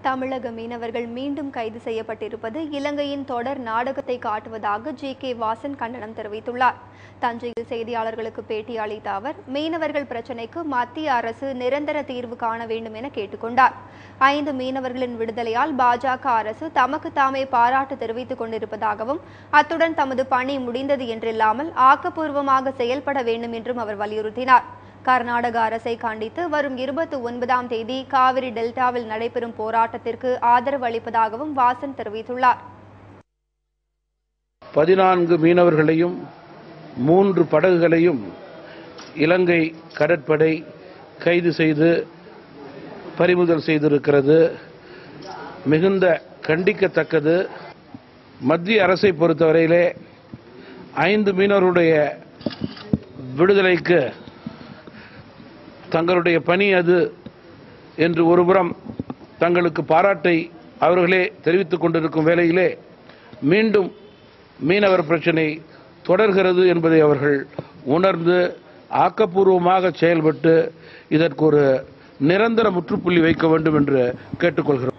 தமிழக மீனவர்கள் மீண்டும் கைது செய்யப்பட்டிருப்பது இலங்கையின் தொடர் நாடகத்தை காட்டுவதாக ஜி கே வாசன் கண்டனம் தெரிவித்துள்ளார் தஞ்சையில் செய்தியாளர்களுக்கு பேட்டி அளித்த அவர் மீனவர்கள் பிரச்சினைக்கு மத்திய அரசு நிரந்தர தீர்வு காண வேண்டும் என கேட்டுக்கொண்டார் ஐந்து மீனவர்களின் விடுதலையால் பாஜக அரசு தமக்கு தாமே பாராட்டு தெரிவித்துக் கொண்டிருப்பதாகவும் அத்துடன் தமது பணி முடிந்தது என்றில்லாமல் ஆக்கப்பூர்வமாக செயல்பட வேண்டும் என்றும் அவர் வலியுறுத்தினார் கர்நாடக அரசை கண்டித்து வரும் இருபத்தி ஒன்பதாம் தேதி காவிரி டெல்டாவில் நடைபெறும் போராட்டத்திற்கு ஆதரவு அளிப்பதாகவும் வாசன் தெரிவித்துள்ளார் பதினான்கு மீனவர்களையும் மூன்று படகுகளையும் இலங்கை கடற்படை கைது செய்து பறிமுதல் செய்திருக்கிறது மிகுந்த கண்டிக்கத்தக்கது மத்திய அரசை பொறுத்தவரையிலே ஐந்து மீனவருடைய விடுதலைக்கு தங்களுடைய பணி அது என்று ஒருபுறம் தங்களுக்கு பாராட்டை அவர்களே தெரிவித்துக் கொண்டிருக்கும் வேளையிலே மீண்டும் மீனவர் பிரச்சினை தொடர்கிறது என்பதை அவர்கள் உணர்ந்து ஆக்கப்பூர்வமாக செயல்பட்டு இதற்கு ஒரு நிரந்தர முற்றுப்புள்ளி வைக்க வேண்டும் என்று கேட்டுக்கொள்கிறோம்